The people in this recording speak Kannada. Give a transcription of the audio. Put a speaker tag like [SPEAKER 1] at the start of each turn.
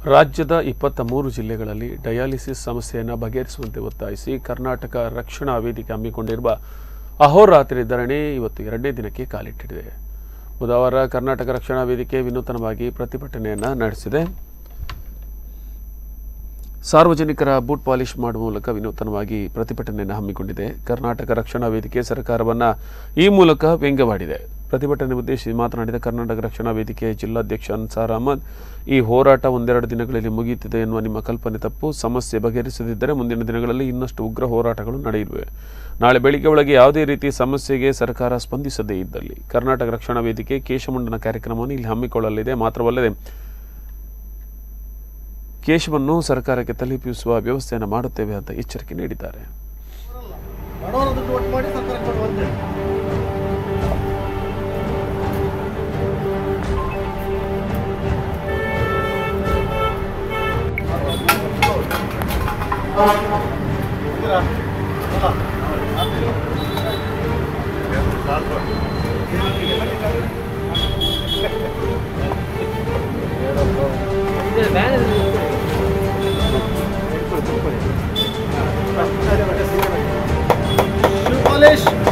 [SPEAKER 1] ರಾಜ್ಯದ ಇಪ್ಪತ್ತ ಮೂರು ಜಿಲ್ಲೆಗಳಲ್ಲಿ ಡಯಾಲಿಸಿಸ್ ಸಮಸ್ಯೆಯನ್ನು ಬಗೆಹರಿಸುವಂತೆ ಒತ್ತಾಯಿಸಿ ಕರ್ನಾಟಕ ರಕ್ಷಣಾ ವೇದಿಕೆ ಹಮ್ಮಿಕೊಂಡಿರುವ ಅಹೋರಾತ್ರಿ ಧರಣಿ ಇವತ್ತು ಎರಡನೇ ದಿನಕ್ಕೆ ಕಾಲಿಟ್ಟಿದೆ ಬುಧವಾರ ಕರ್ನಾಟಕ ರಕ್ಷಣಾ ವೇದಿಕೆ ವಿನೂತನವಾಗಿ ಪ್ರತಿಭಟನೆಯನ್ನು ನಡೆಸಿದೆ ಸಾರ್ವಜನಿಕರ ಬೂಟ್ ಪಾಲಿಶ್ ಮಾಡುವ ಮೂಲಕ ವಿನೂತನವಾಗಿ ಪ್ರತಿಭಟನೆಯನ್ನು ಹಮ್ಮಿಕೊಂಡಿದೆ ಕರ್ನಾಟಕ ರಕ್ಷಣಾ ವೇದಿಕೆ ಸರ್ಕಾರವನ್ನು ಈ ಮೂಲಕ ವ್ಯಂಗ್ಯವಾಡಿದೆ ಪ್ರತಿಭಟನೆ ಉದ್ದೇಶಿಸಿ ಮಾತನಾಡಿದ ಕರ್ನಾಟಕ ರಕ್ಷಣಾ ವೇದಿಕೆ ಜಿಲ್ಲಾಧ್ಯಕ್ಷ ಅನ್ಸಾರ್ ಅಹಮದ್ ಈ ಹೋರಾಟ ಒಂದೆರಡು ದಿನಗಳಲ್ಲಿ ಮುಗಿಯುತ್ತದೆ ಎನ್ನುವ ನಿಮ್ಮ ಕಲ್ಪನೆ ತಪ್ಪು ಸಮಸ್ಯೆ ಬಗೆಹರಿಸದಿದ್ದರೆ ಮುಂದಿನ ದಿನಗಳಲ್ಲಿ ಇನ್ನಷ್ಟು ಉಗ್ರ ಹೋರಾಟಗಳು ನಡೆಯಲಿವೆ ನಾಳೆ ಬೆಳಿಗ್ಗೆ ಒಳಗೆ ಯಾವುದೇ ರೀತಿ ಸಮಸ್ಯೆಗೆ ಸರ್ಕಾರ ಸ್ಪಂದಿಸದೇ ಇದ್ದಲ್ಲಿ ಕರ್ನಾಟಕ ರಕ್ಷಣಾ ವೇದಿಕೆ ಕೇಶಮುಂಡನ ಕಾರ್ಯಕ್ರಮವನ್ನು ಇಲ್ಲಿ ಹಮ್ಮಿಕೊಳ್ಳಲಿದೆ ಮಾತ್ರವಲ್ಲದೆ ಕೇಶವನ್ನು ಸರ್ಕಾರಕ್ಕೆ ತಲುಪಿಸುವ ವ್ಯವಸ್ಥೆಯನ್ನು ಮಾಡುತ್ತೇವೆ ಅಂತ ಎಚ್ಚರಿಕೆ ನೀಡಿದ್ದಾರೆ
[SPEAKER 2] ಬಡವರ ದುಡ್ಡು ಒಟ್ಟು ಮಾಡಿ ಸರ್ಕಾರ ಕೊಡುವಂತೆ ಶಿವಪಾಲೇಶ್